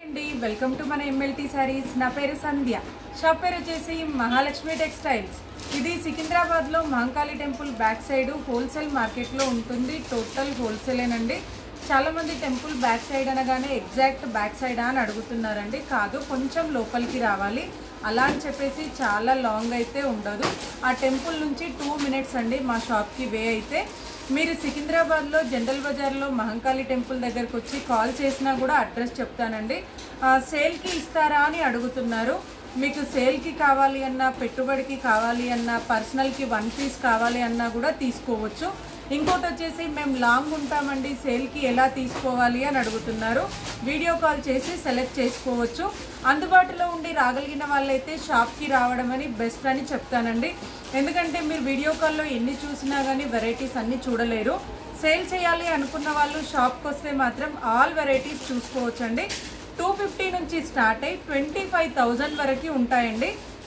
అండి welcome to మన MLT saris నా పేరు సంధ్య షాప్ పేరు వచ్చేసి మహాలక్ష్మి టెక్స్టైల్స్ ఇది సికింద్రాబాద్లో Mahankali temple back side wholesale మార్కెట్లో ఉంటుంది టోటల్ హోల్సేలేనండి చాలామంది టెంపుల్ బ్యాక్ సైడ్ అనగానే ఎగ్జాక్ట్ బ్యాక్ సైడా అని అడుగుతున్నారండి కాదు కొంచెం లోపలికి రావాలి అలా అని చెప్పేసి చాలా లాంగ్ అయితే ఉండదు ఆ టెంపుల్ నుంచి టూ మినిట్స్ అండి మా షాప్కి వే అయితే మీరు సికింద్రాబాద్లో జనరల్ బజార్లో మహంకాళి టెంపుల్ దగ్గరకు వచ్చి కాల్ చేసినా కూడా అడ్రస్ చెప్తానండి ఆ, సేల్కి ఇస్తారా అని అడుగుతున్నారు మీకు సేల్కి కావాలి అన్నా పెట్టుబడికి కావాలి అన్నా పర్సనల్కి వన్ పీస్ కావాలి అన్నా కూడా తీసుకోవచ్చు ఇంకోటి వచ్చేసి మేము లాంగ్ ఉంటామండి సేల్కి ఎలా తీసుకోవాలి అని అడుగుతున్నారు వీడియో కాల్ చేసి సెలెక్ట్ చేసుకోవచ్చు అందుబాటులో ఉండి రాగలిగిన వాళ్ళైతే షాప్కి రావడం అని బెస్ట్ అని చెప్తానండి ఎందుకంటే మీరు వీడియో కాల్లో ఎన్ని చూసినా కానీ వెరైటీస్ అన్నీ చూడలేరు సేల్ చేయాలి అనుకున్న వాళ్ళు షాప్కి వస్తే మాత్రం ఆల్ వెరైటీస్ చూసుకోవచ్చండి టూ ఫిఫ్టీ నుంచి స్టార్ట్ అయ్యి ట్వంటీ ఫైవ్ థౌజండ్ వరకు ఉంటాయండి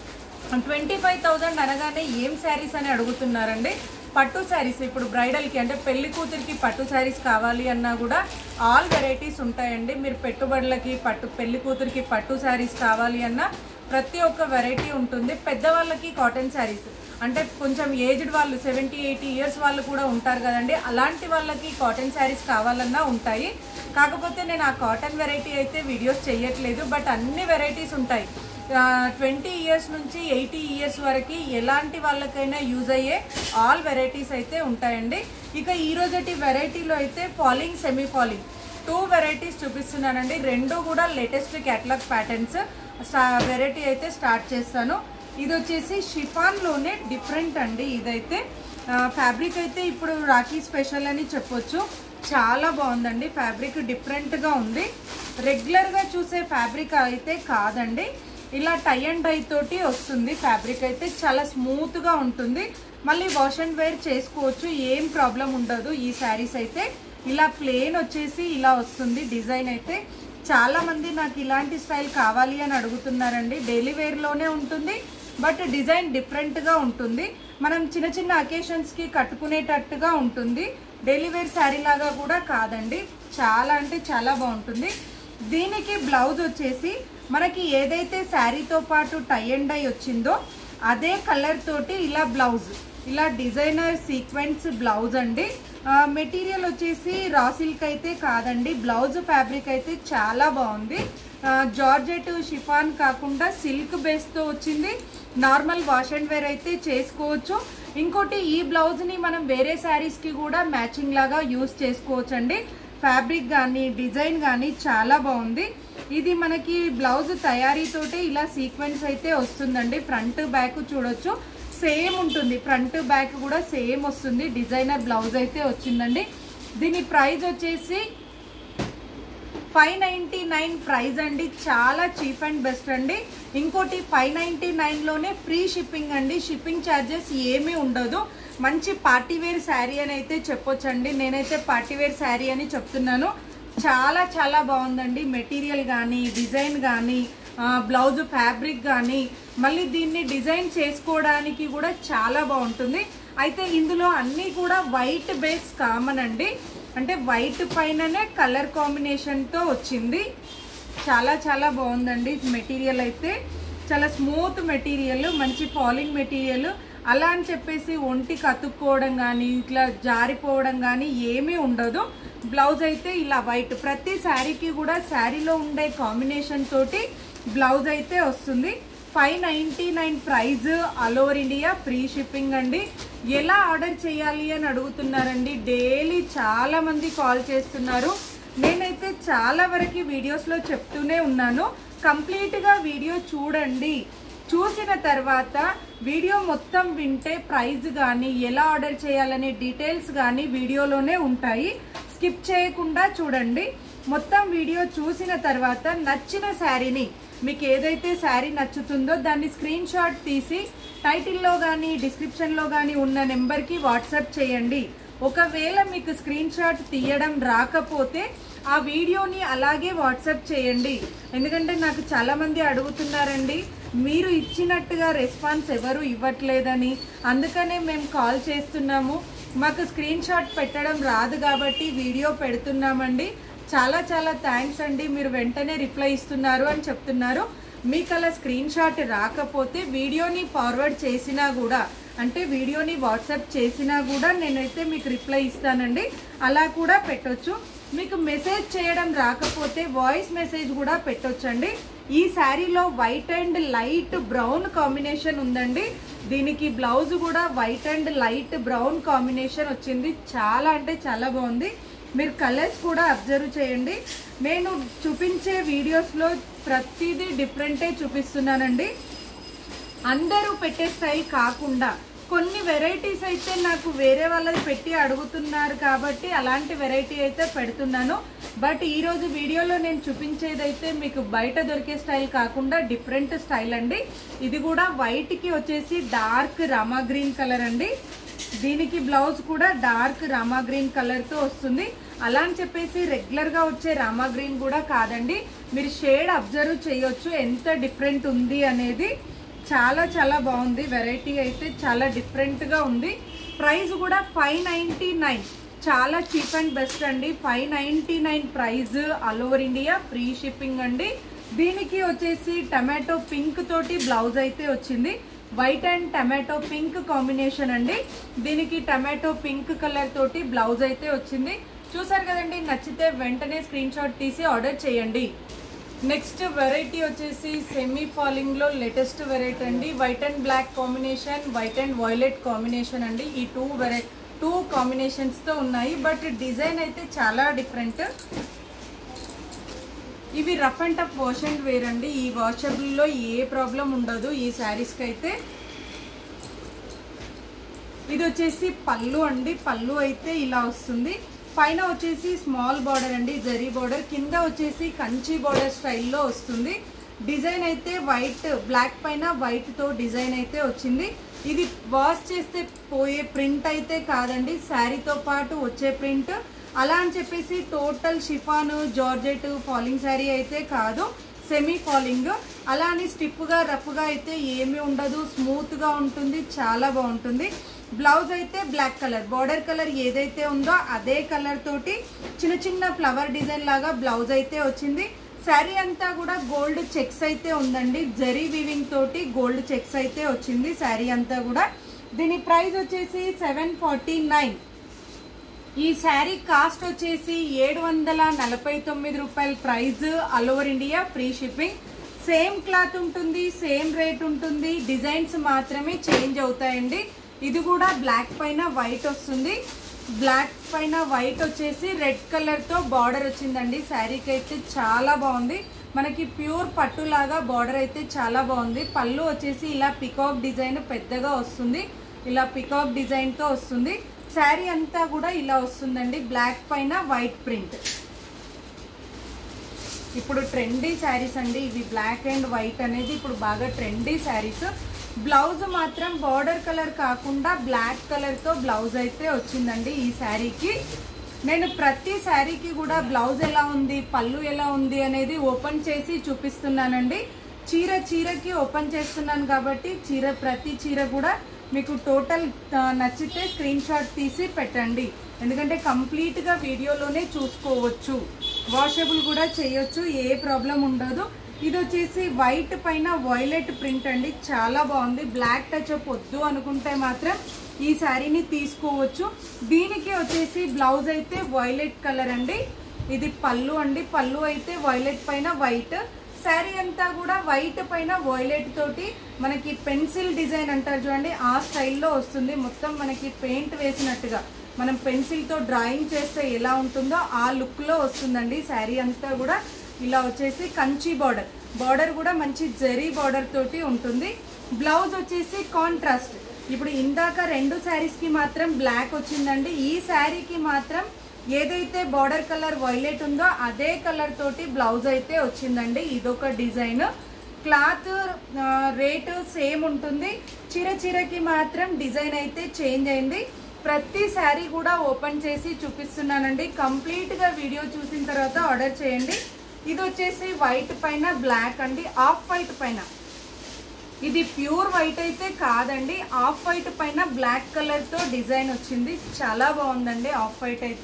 ట్వంటీ ఫైవ్ థౌజండ్ అనగానే ఏం శారీస్ అని అడుగుతున్నారండి పట్టు శారీస్ ఇప్పుడు బ్రైడల్కి అంటే పెళ్లి కూతురికి పట్టు శారీస్ కావాలి అన్నా కూడా ఆల్ వెరైటీస్ ఉంటాయండి మీరు పెట్టుబడులకి పట్టు పెళ్లి కూతురికి పట్టు శారీస్ కావాలి అన్నా ప్రతి ఒక్క వెరైటీ ఉంటుంది పెద్దవాళ్ళకి కాటన్ శారీస్ అంటే కొంచెం ఏజ్డ్ వాళ్ళు సెవెంటీ ఎయిటీ ఇయర్స్ వాళ్ళు కూడా ఉంటారు కదండి అలాంటి వాళ్ళకి కాటన్ శారీస్ కావాలన్నా ఉంటాయి కాకపోతే నేను ఆ కాటన్ వెరైటీ అయితే వీడియోస్ చేయట్లేదు బట్ అన్ని వెరైటీస్ ఉంటాయి ట్వంటీ ఇయర్స్ నుంచి ఎయిటీ ఇయర్స్ వరకు ఎలాంటి వాళ్ళకైనా యూజ్ అయ్యే ఆల్ వెరైటీస్ అయితే ఉంటాయండి ఇక ఈ రోజటి వెరైటీలో అయితే falling semi falling two varieties చూపిస్తున్నానండి రెండు కూడా లేటెస్ట్ క్యాటలాగ్ ప్యాటర్న్స్ వెరైటీ అయితే స్టార్ట్ చేస్తాను ఇది వచ్చేసి షిఫాన్లోనే డిఫరెంట్ అండి ఇదైతే ఫ్యాబ్రిక్ అయితే ఇప్పుడు రాఖీ స్పెషల్ అని చెప్పొచ్చు చాలా బాగుందండి ఫ్యాబ్రిక్ డిఫరెంట్గా ఉంది రెగ్యులర్గా చూసే ఫ్యాబ్రిక్ అయితే కాదండి ఇలా టై అండ్ డై తోటి వస్తుంది ఫ్యాబ్రిక్ అయితే చాలా స్మూత్గా ఉంటుంది మళ్ళీ వాష్ అండ్ వేర్ చేసుకోవచ్చు ఏం ప్రాబ్లం ఉండదు ఈ శారీస్ అయితే ఇలా ప్లేన్ వచ్చేసి ఇలా వస్తుంది డిజైన్ అయితే చాలా మంది నాకు ఇలాంటి స్టైల్ కావాలి అని అడుగుతున్నారండి డైలీ వేర్లోనే ఉంటుంది బట్ డిజైన్ డిఫరెంట్గా ఉంటుంది మనం చిన్న చిన్న అకేషన్స్కి కట్టుకునేటట్టుగా ఉంటుంది డైలీ వేర్ శారీ లాగా కూడా కాదండి చాలా అంటే చాలా బాగుంటుంది దీనికి బ్లౌజ్ వచ్చేసి మనకి ఏదైతే శారీతో పాటు టై అండ్ డై వచ్చిందో అదే కలర్ తోటి ఇలా బ్లౌజ్ ఇలా డిజైనర్ సీక్వెన్స్ బ్లౌజ్ అండి మెటీరియల్ వచ్చేసి రా సిల్క్ అయితే కాదండి బ్లౌజ్ ఫ్యాబ్రిక్ అయితే చాలా బాగుంది జార్జెట్ షిఫాన్ కాకుండా సిల్క్ బేస్తో వచ్చింది నార్మల్ వాష్ అండ్ వేర్ అయితే చేసుకోవచ్చు ఇంకోటి ఈ బ్లౌజ్ని మనం వేరే శారీస్కి కూడా మ్యాచింగ్ లాగా యూస్ చేసుకోవచ్చండి ఫ్యాబ్రిక్ కానీ డిజైన్ కానీ చాలా బాగుంది ఇది మనకి బ్లౌజ్ తయారీతోటే ఇలా సీక్వెన్స్ అయితే వస్తుందండి ఫ్రంట్ బ్యాక్ చూడొచ్చు సేమ్ ఉంటుంది ఫ్రంట్ బ్యాక్ కూడా సేమ్ వస్తుంది డిజైనర్ బ్లౌజ్ అయితే వచ్చిందండి దీని ప్రైస్ వచ్చేసి ఫైవ్ నైంటీ నైన్ ప్రైస్ అండి చాలా చీప్ అండ్ బెస్ట్ అండి ఇంకోటి ఫైవ్ నైంటీ నైన్లోనే ఫ్రీ షిప్పింగ్ అండి షిప్పింగ్ ఛార్జెస్ ఏమీ ఉండదు మంచి పార్టీ వేర్ శారీ అని అయితే చెప్పొచ్చండి నేనైతే పార్టీ వేర్ శారీ అని చెప్తున్నాను చాలా చాలా బాగుందండి మెటీరియల్ కానీ డిజైన్ కానీ బ్లౌజ్ ఫ్యాబ్రిక్ కానీ మళ్ళీ దీన్ని డిజైన్ చేసుకోవడానికి కూడా చాలా బాగుంటుంది అయితే ఇందులో అన్నీ కూడా వైట్ బేస్ కామన్ అండి అంటే వైట్ పైననే కలర్ కాంబినేషన్తో వచ్చింది చాలా చాలా బాగుందండి మెటీరియల్ అయితే చాలా స్మూత్ మెటీరియల్ మంచి ఫాలింగ్ మెటీరియల్ అలా అని చెప్పేసి ఒంటికి అతుక్కోవడం కానీ ఇట్లా జారిపోవడం కానీ ఏమీ ఉండదు బ్లౌజ్ అయితే ఇలా వైట్ ప్రతి శారీకి కూడా శారీలో ఉండే కాంబినేషన్ తోటి బ్లౌజ్ అయితే వస్తుంది five ninety nine price all over India free shipping అండి ఎలా ఆర్డర్ చేయాలి అని అడుగుతున్నారండి డైలీ చాలా మంది కాల్ చేస్తున్నారు నేనైతే చాలా వరకు వీడియోస్లో చెప్తూనే ఉన్నాను కంప్లీట్గా వీడియో చూడండి చూసిన తర్వాత వీడియో మొత్తం వింటే ప్రైస్ కానీ ఎలా ఆర్డర్ చేయాలనే డీటెయిల్స్ కానీ వీడియోలోనే ఉంటాయి స్కిప్ చేయకుండా చూడండి మొత్తం వీడియో చూసిన తర్వాత నచ్చిన శారీని మీకు ఏదైతే శారీ నచ్చుతుందో దాన్ని స్క్రీన్ షాట్ తీసి టైటిల్లో కానీ డిస్క్రిప్షన్లో కానీ ఉన్న నెంబర్కి వాట్సాప్ చేయండి ఒకవేళ మీకు స్క్రీన్ షాట్ తీయడం రాకపోతే ఆ వీడియోని అలాగే వాట్సాప్ చేయండి ఎందుకంటే నాకు చాలామంది అడుగుతున్నారండి మీరు ఇచ్చినట్టుగా రెస్పాన్స్ ఎవరు ఇవ్వట్లేదని అందుకనే మేము కాల్ చేస్తున్నాము మాకు స్క్రీన్ షాట్ పెట్టడం రాదు కాబట్టి వీడియో పెడుతున్నామండి చాలా చాలా థ్యాంక్స్ అండి మీరు వెంటనే రిప్లై ఇస్తున్నారు అని చెప్తున్నారు మీకు అలా స్క్రీన్ షాట్ రాకపోతే వీడియోని ఫార్వర్డ్ చేసినా కూడా అంటే వీడియోని వాట్సాప్ చేసినా కూడా నేనైతే మీకు రిప్లై ఇస్తానండి అలా కూడా పెట్టొచ్చు మీకు మెసేజ్ చేయడం రాకపోతే వాయిస్ మెసేజ్ కూడా పెట్టొచ్చండి ఈ శారీలో white and light brown combination ఉందండి దీనికి బ్లౌజ్ కూడా white and light brown combination వచ్చింది చాలా అంటే చాలా బాగుంది మీరు కలర్స్ కూడా అబ్జర్వ్ చేయండి నేను చూపించే వీడియోస్లో ప్రతిదీ డిఫరెంటే చూపిస్తున్నానండి అందరూ పెట్టే స్టైల్ కాకుండా కొన్ని వెరైటీస్ అయితే నాకు వేరే వాళ్ళది పెట్టి అడుగుతున్నారు కాబట్టి అలాంటి వెరైటీ అయితే పెడుతున్నాను బట్ ఈరోజు వీడియోలో నేను చూపించేదైతే మీకు బయట దొరికే స్టైల్ కాకుండా డిఫరెంట్ స్టైల్ అండి ఇది కూడా వైట్కి వచ్చేసి డార్క్ రామా గ్రీన్ కలర్ అండి దీనికి బ్లౌజ్ కూడా డార్క్ రామా గ్రీన్ కలర్తో వస్తుంది అలా అని చెప్పేసి రెగ్యులర్గా వచ్చే రామా గ్రీన్ కూడా కాదండి మీరు షేడ్ అబ్జర్వ్ చేయొచ్చు ఎంత డిఫరెంట్ ఉంది అనేది చాలా చాలా బాగుంది వెరైటీ అయితే చాలా డిఫరెంట్గా ఉంది ప్రైస్ కూడా ఫైవ్ నైంటీ నైన్ చాలా చీప్ అండ్ బెస్ట్ అండి five ninety nine price all over India free shipping అండి దీనికి వచ్చేసి టమాటో పింక్ తోటి బ్లౌజ్ అయితే వచ్చింది white and tomato pink combination అండి దీనికి టమాటో పింక్ కలర్ తోటి బ్లౌజ్ అయితే వచ్చింది చూసారు కదండి నచ్చితే వెంటనే స్క్రీన్ షాట్ తీసి ఆర్డర్ చేయండి నెక్స్ట్ వెరైటీ వచ్చేసి సెమీ ఫాలింగ్ లో లేటెస్ట్ వెరైటీ అండి white and black combination white and violet combination అండి ఈ టూ వెరై టూ కాంబినేషన్స్ తో ఉన్నాయి బట్ డిజైన్ అయితే చాలా డిఫరెంట్ ఇవి rough and tough wash and wear అండి ఈ వాషబుల్లో ఏ ప్రాబ్లం ఉండదు ఈ శారీస్కి అయితే ఇది వచ్చేసి పళ్ళు అండి పళ్ళు అయితే ఇలా వస్తుంది పైన వచ్చేసి స్మాల్ బార్డర్ అండి జరీ బార్డర్ కింద వచ్చేసి కంచి బార్డర్ స్టైల్లో వస్తుంది డిజైన్ అయితే వైట్ బ్లాక్ పైన వైట్ తో డిజైన్ అయితే వచ్చింది ఇది వాష్ చేస్తే పోయే ప్రింట్ అయితే కాదండి శారీతో పాటు వచ్చే ప్రింట్ అలా అని చెప్పేసి total chiffon georgette falling sari అయితే కాదు సెమీ ఫాలింగ్ అలా అని స్టిఫ్గా రఫ్గా అయితే ఏమీ ఉండదు స్మూత్గా ఉంటుంది చాలా బాగుంటుంది బ్లౌజ్ అయితే బ్లాక్ కలర్ బార్డర్ కలర్ ఏదైతే ఉందో అదే కలర్ తోటి చిన్న చిన్న ఫ్లవర్ డిజైన్ లాగా బ్లౌజ్ అయితే వచ్చింది శారీ అంతా కూడా గోల్డ్ చెక్స్ అయితే ఉందండి జరీ వీవింగ్ తోటి గోల్డ్ చెక్స్ అయితే వచ్చింది శారీ అంతా కూడా దీని ప్రైస్ వచ్చేసి సెవెన్ ఫార్టీ నైన్ ఈ శారీ కాస్ట్ వచ్చేసి ఏడు వందల నలభై తొమ్మిది రూపాయల price all over India free shipping same cloth ఉంటుంది సేమ్ రేట్ ఉంటుంది డిజైన్స్ మాత్రమే చేంజ్ అవుతాయండి ఇది కూడా బ్లాక్ పైన వైట్ వస్తుంది బ్లాక్ పైన వైట్ వచ్చేసి రెడ్ కలర్తో బార్డర్ వచ్చిందండి శారీకి అయితే చాలా బాగుంది మనకి ప్యూర్ పట్టులాగా బార్డర్ అయితే చాలా బాగుంది పళ్ళు వచ్చేసి ఇలా పికాక్ డిజైన్ పెద్దగా వస్తుంది ఇలా పికాక్ డిజైన్తో వస్తుంది శారీ అంతా కూడా ఇలా వస్తుందండి బ్లాక్ పైన వైట్ ప్రింట్ ఇప్పుడు ట్రెండీ శారీస్ అండి ఇవి బ్లాక్ అండ్ వైట్ అనేది ఇప్పుడు బాగా ట్రెండీ శారీస్ బ్లౌజ్ మాత్రం బార్డర్ కలర్ కాకుండా బ్లాక్ కలర్తో బ్లౌజ్ అయితే వచ్చిందండి ఈ శారీకి నేను ప్రతి శారీకి కూడా బ్లౌజ్ ఎలా ఉంది పళ్ళు ఎలా ఉంది అనేది ఓపెన్ చేసి చూపిస్తున్నానండి చీర చీరకి ఓపెన్ చేస్తున్నాను కాబట్టి చీర ప్రతి చీర కూడా మీకు టోటల్ ఆ, నచ్చితే స్క్రీన్ షాట్ తీసి పెట్టండి ఎందుకంటే కంప్లీట్గా వీడియోలోనే చూసుకోవచ్చు వాషబుల్ కూడా చేయొచ్చు ఏ ప్రాబ్లం ఉండదు ఇది వచ్చేసి వైట్ పైన వైలెట్ ప్రింట్ అండి చాలా బాగుంది బ్లాక్ టచ్ అప్ వద్దు అనుకుంటే మాత్రం ఈ శారీని తీసుకోవచ్చు దీనికి వచ్చేసి బ్లౌజ్ అయితే వైలెట్ కలర్ అండి ఇది పళ్ళు అండి పళ్ళు అయితే వైలెట్ పైన వైట్ శారీ అంతా కూడా వైట్ పైన వైలెట్ తోటి మనకి పెన్సిల్ డిజైన్ అంటారు చూడండి ఆ స్టైల్లో వస్తుంది మొత్తం మనకి పెయింట్ వేసినట్టుగా మనం పెన్సిల్తో డ్రాయింగ్ చేస్తే ఎలా ఉంటుందో ఆ లుక్లో వస్తుందండి శారీ అంతా కూడా ఇలా వచ్చేసి కంచి బార్డర్ బార్డర్ కూడా మంచి జరీ బార్డర్ తోటి ఉంటుంది బ్లౌజ్ వచ్చేసి కాంట్రాస్ట్ ఇప్పుడు ఇందాక రెండు శారీస్కి మాత్రం బ్లాక్ వచ్చిందండి ఈ శారీకి మాత్రం ఏదైతే బార్డర్ కలర్ వైలెట్ ఉందో అదే కలర్ తోటి బ్లౌజ్ అయితే వచ్చిందండి ఇదొక డిజైన్ క్లాత్ ఆ, రేటు సేమ్ ఉంటుంది చీర చీరకి మాత్రం డిజైన్ అయితే చేంజ్ అయింది ప్రతి శారీ కూడా ఓపెన్ చేసి చూపిస్తున్నానండి కంప్లీట్గా వీడియో చూసిన తర్వాత ఆర్డర్ చేయండి ఇది వచ్చేసి వైట్ పైన బ్లాక్ అండి ఆఫ్ వైట్ పైన ఇది ప్యూర్ వైట్ అయితే కాదండి ఆఫ్ వైట్ పైన బ్లాక్ కలర్ తో డిజైన్ వచ్చింది చాలా బాగుందండి ఆఫ్ వైట్ అయితే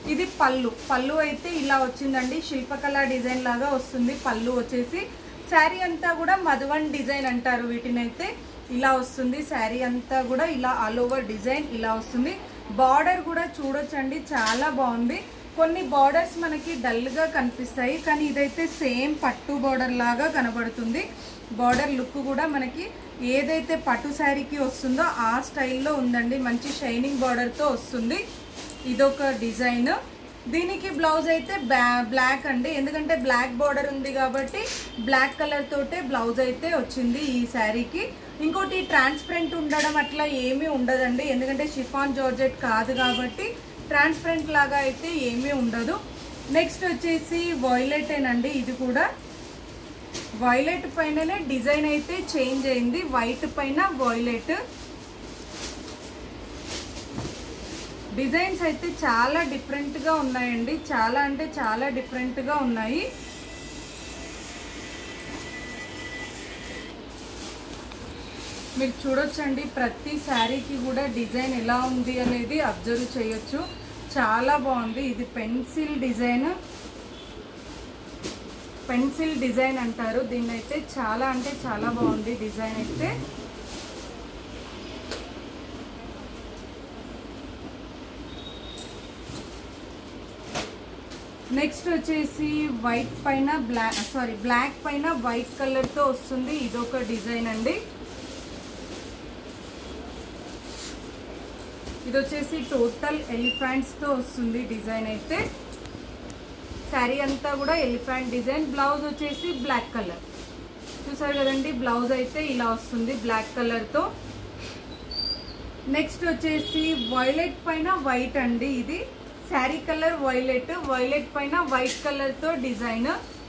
ఇది పళ్ళు పళ్ళు అయితే ఇలా వచ్చిందండి శిల్పకళ డిజైన్ లాగా వస్తుంది పళ్ళు వచ్చేసి శారీ అంతా కూడా మధువన్ డిజైన్ అంటారు వీటినైతే ఇలా వస్తుంది శారీ అంతా కూడా ఇలా ఆల్ ఓవర్ డిజైన్ ఇలా వస్తుంది బార్డర్ కూడా చూడొచ్చండి చాలా బాగుంది కొన్ని బార్డర్స్ మనకి డల్గా కనిపిస్తాయి కానీ ఇదైతే సేమ్ పట్టు బార్డర్ లాగా కనబడుతుంది బార్డర్ లుక్ కూడా మనకి ఏదైతే పట్టు శారీకి వస్తుందో ఆ స్టైల్లో ఉందండి మంచి షైనింగ్ బార్డర్తో వస్తుంది ఇదొక డిజైన్ దీనికి బ్లౌజ్ అయితే బ్లాక్ అండి ఎందుకంటే బ్లాక్ బార్డర్ ఉంది కాబట్టి బ్లాక్ కలర్ తోటే బ్లౌజ్ అయితే వచ్చింది ఈ శారీకి ఇంకోటి ట్రాన్స్పరెంట్ ఉండడం అట్లా ఏమీ ఉండదండి ఎందుకంటే షిఫాన్ జార్జెట్ కాదు కాబట్టి ట్రాన్స్పరెంట్ లాగా అయితే ఏమీ ఉండదు నెక్స్ట్ వచ్చేసి వాయిలెటేనండి ఇది కూడా వైలెట్ పైననే డిజైన్ అయితే చేంజ్ అయింది వైట్ పైన వాయిలెట్ డిజైన్స్ అయితే చాలా డిఫరెంట్గా ఉన్నాయండి చాలా అంటే చాలా డిఫరెంట్గా ఉన్నాయి మీరు చూడొచ్చండి ప్రతి శారీకి కూడా డిజైన్ ఎలా ఉంది అనేది అబ్జర్వ్ చేయొచ్చు చాలా బాగుంది ఇది పెన్సిల్ డిజైన్ పెన్సిల్ డిజైన్ అంటారు దీన్ని అయితే చాలా అంటే చాలా బాగుంది డిజైన్ అయితే నెక్స్ట్ వచ్చేసి వైట్ పైన బ్లాక్ సారీ బ్లాక్ పైన వైట్ కలర్తో వస్తుంది ఇదొక డిజైన్ అండి ఇది వచ్చేసి టోటల్ ఎలిఫెంట్స్తో వస్తుంది డిజైన్ అయితే శారీ అంతా కూడా ఎలిఫెంట్ డిజైన్ బ్లౌజ్ వచ్చేసి బ్లాక్ కలర్ చూసారు కదండి బ్లౌజ్ అయితే ఇలా వస్తుంది బ్లాక్ కలర్తో నెక్స్ట్ వచ్చేసి వైలెట్ పైన వైట్ అండి ఇది శారీ కలర్ వైలెట్ వైలెట్ పైన వైట్ కలర్తో డిజైన్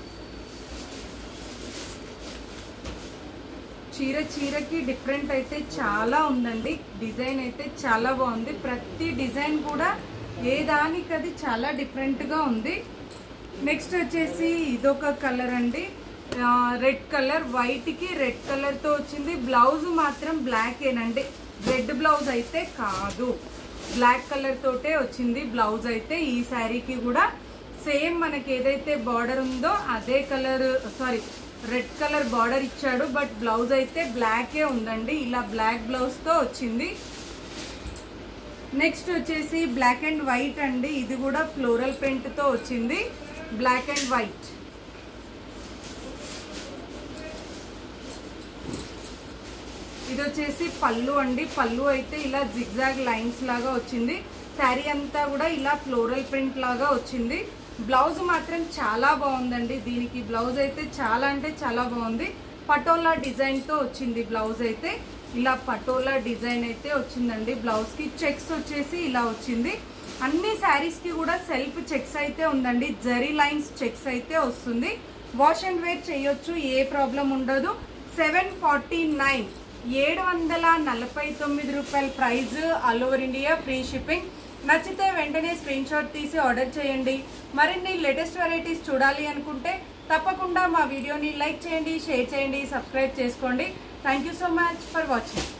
చీర చీరకి డిఫరెంట్ అయితే చాలా ఉందండి డిజైన్ అయితే చాలా బాగుంది ప్రతి డిజైన్ కూడా ఏ దానికి అది చాలా డిఫరెంట్గా ఉంది నెక్స్ట్ వచ్చేసి ఇదొక కలర్ అండి రెడ్ కలర్ వైట్కి రెడ్ కలర్తో వచ్చింది బ్లౌజ్ మాత్రం బ్లాక్ ఏనండి రెడ్ బ్లౌజ్ అయితే కాదు బ్లాక్ కలర్ తోటే వచ్చింది బ్లౌజ్ అయితే ఈ శారీకి కూడా సేమ్ మనకి ఏదైతే బార్డర్ ఉందో అదే colour sorry red colour border ఇచ్చాడు బట్ బ్లౌజ్ అయితే బ్లాకే ఉందండి ఇలా బ్లాక్ బ్లౌజ్తో వచ్చింది నెక్స్ట్ వచ్చేసి బ్లాక్ అండ్ వైట్ అండి ఇది కూడా ఫ్లోరల్ ప్రింట్తో వచ్చింది బ్లాక్ అండ్ వైట్ ఇది వచ్చేసి పళ్ళు అండి పళ్ళు అయితే ఇలా జిగ్జాగ్ లైన్స్ లాగా వచ్చింది శారీ అంతా కూడా ఇలా ఫ్లోరల్ ప్రింట్ లాగా వచ్చింది బ్లౌజ్ మాత్రం చాలా బాగుందండి దీనికి బ్లౌజ్ అయితే చాలా అంటే చాలా బాగుంది పటోలా డిజైన్తో వచ్చింది బ్లౌజ్ అయితే ఇలా పటోలా డిజైన్ అయితే వచ్చిందండి బ్లౌజ్కి చెక్స్ వచ్చేసి ఇలా వచ్చింది అన్ని శారీస్కి కూడా సెల్ఫ్ చెక్స్ అయితే ఉందండి జరీ లైన్స్ చెక్స్ అయితే వస్తుంది వాష్ అండ్ వేర్ చేయొచ్చు ఏ ప్రాబ్లం ఉండదు సెవెన్ ఫార్టీ నైన్ ఏడు వందల నలభై తొమ్మిది రూపాయల price all over India free shipping నచ్చితే వెంటనే స్క్రీన్ షాట్ తీసి ఆర్డర్ చేయండి మరిన్ని లేటెస్ట్ వెరైటీస్ చూడాలి అనుకుంటే తప్పకుండా మా వీడియోని లైక్ చేయండి షేర్ చేయండి సబ్స్క్రైబ్ చేసుకోండి thank you so much for watching